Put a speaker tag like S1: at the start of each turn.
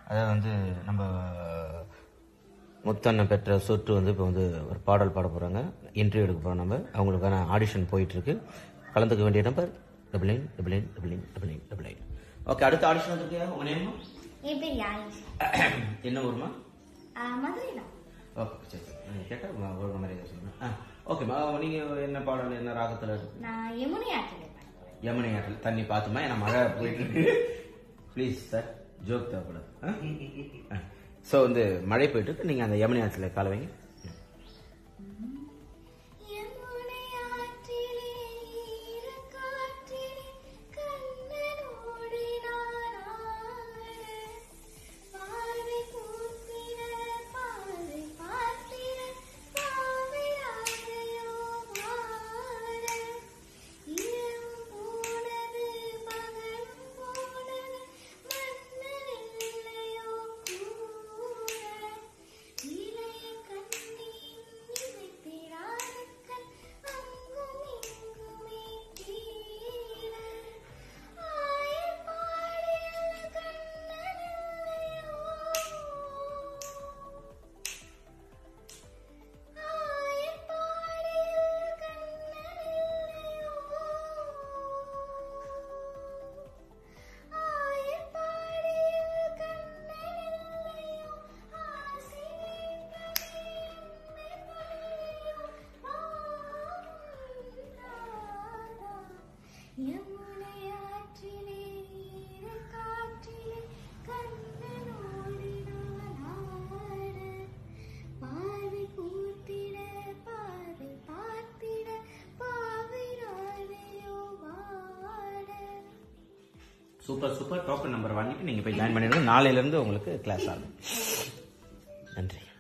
S1: அதாவது வந்து நம்ம முத்தண்ணன் பெற்ற சொட்டு வந்து இப்போ வந்து ஒரு பாடல் பாட போகிறாங்க இன்டர்வியூ எடுக்க போகிறோம் நம்ம அவங்களுக்கான ஆடிஷன் போயிட்டு இருக்கு கலந்துக்க வேண்டிய number double nine double nine double nine double nine double nine okay அடுத்த ஆடிஷன் வந்துருக்கியா உங்க நேமா
S2: என் பேர் யாழிஷ்
S1: என்ன ஊருமா
S2: மதுரை தான்
S1: ஓகே சரி சரி நீங்கள் கேட்டால் ஒரு மாதிரி சொல்லுங்கள் ஆ ஓகேம்மா நீங்கள் என்ன பாடல் என்ன ராகத்தில் இருக்கு
S2: நான் யமுனை ஆற்றில் பாடுறேன்
S1: யமுனை ஆற்றில் தண்ணி பார்த்துமா ஏன்னா மழை போயிட்டு இருக்கு ப்ளீஸ் சார் ஜோக் தேவைப்படாது ஸோ வந்து மழை போயிட்டு இருக்கு நீங்கள் அந்த யமுனை ஆற்றில் கால வைங்க
S2: யமுனை ஆற்றிலே ஈரக்காற்றிலே கண்ணனோடு நான் ஆட. பார்வை பூத்திட, பார்வை பார்த்திட, பாவை ஆடையோ வாட. இரவும் போனது, பகலும் போனது, மன்னன் இல்லையோ கூட. இளைய கண்ணின் இமைப்பிடாதக்கண் அங்கும் இங்குமே தீர. ஆயர் பாடிய கண்ணனில்லையோ. ஆயர் பாடிய கண்ணனில்லையோ. ஆயர் பாடிய கண்ணனில்லையோ. ஆசை யமுனை ஆற்றிலே காற்றிலே கண்ணனோடு நான் ஆட. பார்வை பூத்திட பார்வை பார்த்திட பாவை ராதையோ வாட
S1: சூப்பர் சூப்பர் டோக்கன் நம்பர் வாங்கிட்டு நீங்கள் போய் ஜாயின் பண்ணிடுங்க நாளையிலேருந்து உங்களுக்கு கிளாஸ் ஆகும் நன்றி